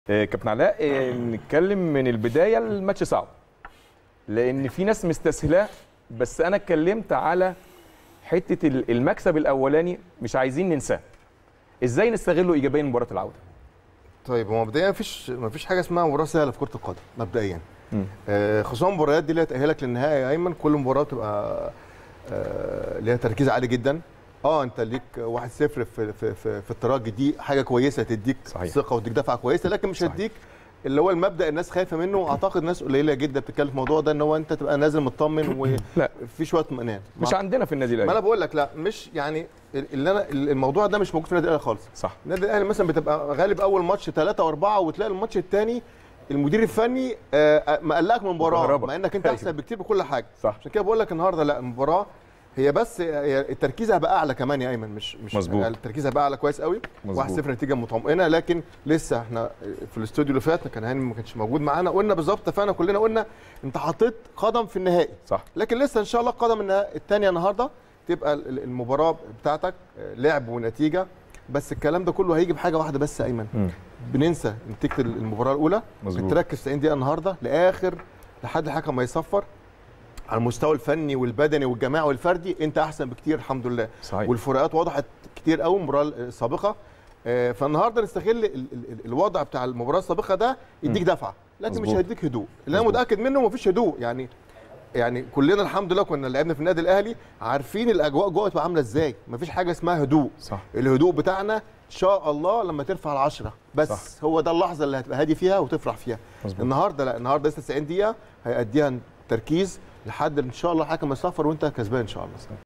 آه، كابتن علاء آه، نتكلم من البدايه الماتش صعب لان في ناس مستسهلاه بس انا اتكلمت على حته ال- المكسب الاولاني مش عايزين ننساه ازاي نستغله ايجابيا مباراه العوده طيب هو مبدئيا مفيش مفيش حاجه اسمها مباراه سهله في كره القدم مبدئيا مم. آه خصوصا المباريات دي اللي هتاهلك للنهائي يا ايمن كل مباراه بتبقى آه ليها تركيز عالي جدا اه انت ليك 1-0 في في في, في الترجي دي حاجه كويسه تديك صحيح. ثقه وتديك دفعه كويسه لكن مش صحيح. هتديك اللي هو المبدا الناس خايفه منه اعتقد ناس قليله جدا بتتكلم في الموضوع ده ان هو انت تبقى نازل مطمن لا. وفي شويه اطمئنان مش عندنا في النادي ما انا الاهلي بقول لك لا مش يعني اللي انا الموضوع ده مش موجود في النادي الاهلي خالص صح النادي الاهلي مثلا بتبقى غالب اول ماتش ثلاثة واربعة وتلاقي الماتش الثاني المدير الفني آه، آه، مقلقك من المباراه مكهربك. مع انك انت أيوة. احسن بكتير بكل حاجه صح عشان كده بقول لك النهارده لا المباراه هي بس هي التركيز هيبقى اعلى كمان يا ايمن مش مش مظبوط. التركيز هيبقى اعلى كويس قوي مظبوط. 1-0 نتيجه مطمئنه لكن لسه احنا في الاستوديو اللي فات كان هاني ما كانش موجود معانا قلنا بالظبط اتفقنا كلنا قلنا انت حطيت قدم في النهائي صح لكن لسه ان شاء الله القدم النها- الثانيه النهارده تبقى ال- ال- المباراه بتاعتك آه، لعب ونتيجه بس الكلام ده كله هيجي بحاجه واحده بس يا ايمن مم. بننسى نتيجه المباراه الاولى مظبوط. بتركز 90 دقيقه النهارده لاخر لحد الحكم ما يصفر على المستوى الفني والبدني والجماعي والفردي انت احسن بكتير الحمد لله صحيح والفروقات وضحت كتير قوي المباراه السابقه آه، فالنهارده نستغل ال- ال- ال- الوضع بتاع المباراه السابقه ده يديك دفعه لكن مش مظبوط. هيديك هدوء اللي انا مظبوط. متاكد منه مفيش هدوء يعني يعني كلنا الحمد لله كنا لعبنا في النادي الاهلي عارفين الاجواء جوه تبقى عامله ازاي مفيش حاجه اسمها هدوء صح الهدوء بتاعنا ان شاء الله لما ترفع العشرة بس صح. صح. هو ده اللحظه اللي هتبقى هادي فيها وتفرح فيها مظبوط النهارده لا النهارده لسه 90 دقيقه هيأديها تركيز لحد ان شاء الله الحكم يصفر وانت كسبان ان شاء الله